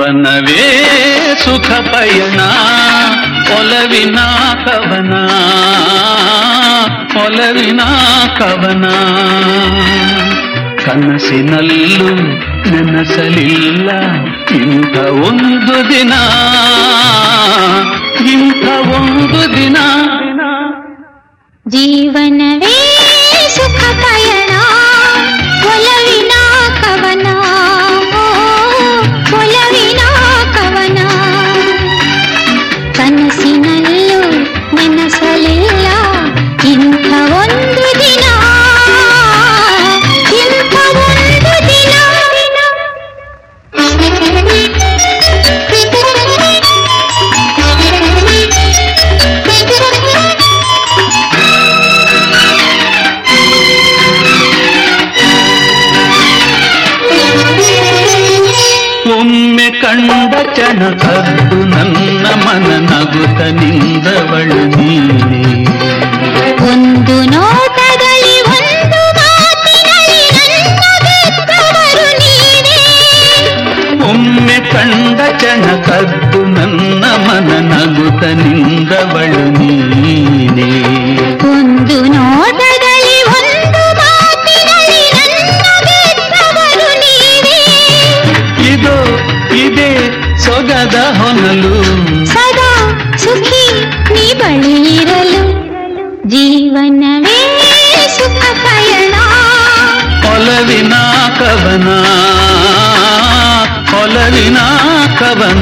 ಜೀವನವೇ ಸುಖ ಪಯಣ ಒಲವಿನ ಕವನ ಒಲವಿನ ಕವನ ಕನಸಿನಲ್ಲೂ ನೆನಸಲಿಲ್ಲ ಇಂಥ ಒಂದು ದಿನ ಇಂಥ ಒಂದು ದಿನ ಜೀವನವೇ ಸುಖ ಪಯಣ ಒಲವಿನ ಕವನ ಓ, ಒಲವಿನ ಕವನ ಕನಸಿನಲ್ಲೂ ನೆನಸಲಿಲ್ಲ ಇಂಥ ಒಂದು ದಿನ ಇಂಥ ಒಂದು ದಿನ ಒಮ್ಮೆ ಕಂಡ ಚಣ ಕದ್ದು ನನ್ನ ಮನ ನಗುತ್ತ ನಿಂದವಳು ನೀನೆ ಒಂದು ನೋಟದಲ್ಲಿ ಒಂದು ಮಾತಿನಲ್ಲಿ ನನ್ನ ಗೆದ್ದವರು ನೀನೇ ಒಮ್ಮೆ ಕಂಡ ಚಣ ಕದ್ದು ನನ್ನ ಮನ ನಗುತ್ತ ನಿಂದವಳು ನೀನೆ ಒಂದು ನೋಟದಲ್ಲಿ ಒಂದು ಮಾತಿನಲ್ಲಿ ನನ್ನ ಗೆದ್ದವರು ನೀನೇ ಇದು ಇದೇ ಸೊಗದ ಹೊನಲು ಸದಾ ಸುಖಿ ನೀ ಬಳಿ ಇರಲು ಜೀವನವೇ ಸುಖ ಪಯಣ ಒಲವಿನ ಕವನ ಒಲವಿನ ಕವನ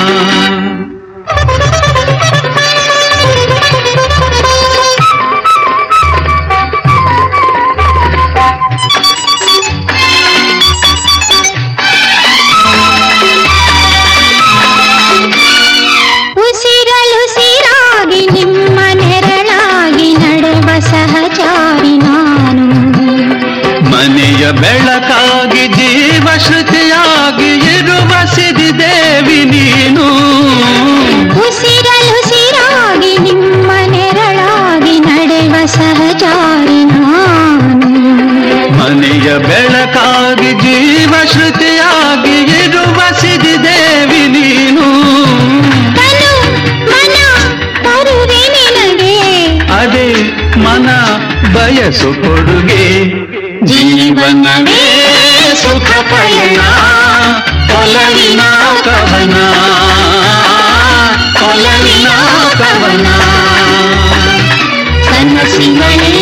ಉಸಿರಲುಸಿರಾಗಿ ನಿಮ್ಮ ನೆರಳಾಗಿ ನಡೆವ ಸಹಚಾರಿ ನಾನು ಮನೆಯ ಬೆಳಕಾಗಿ ಜೀವ ಶ್ರುತಿಯಾಗಿ ಇರುವ ಸಿರಿದೇವಿ ನೀನು ಉಸಿರಲುಸಿರಾಗಿ ನಿಮ್ಮ ನೆರಳಾಗಿ ನಡೆವ ಸಹಚಾರಿ ನಾನು ಮನೆಯ ಬೆಳಕಾಗಿ ಜೀವ ಶ್ರುತಿಯಾಗಿ ಇರುವ ಸಿರಿದೇವಿ ನೀನು ತನು ಮನ ತರುವೆ ನಿನಗೆ ಅದೇ ಮನ ಬಯಸು ಕೊಡುಗೆ ಜೀವನವೇ ಸುಖ ಪಯಣ ಒಲವಿನ ಕವನ ಒಲವಿನ ಕವನ ಕನಸಿನಲ್ಲಿ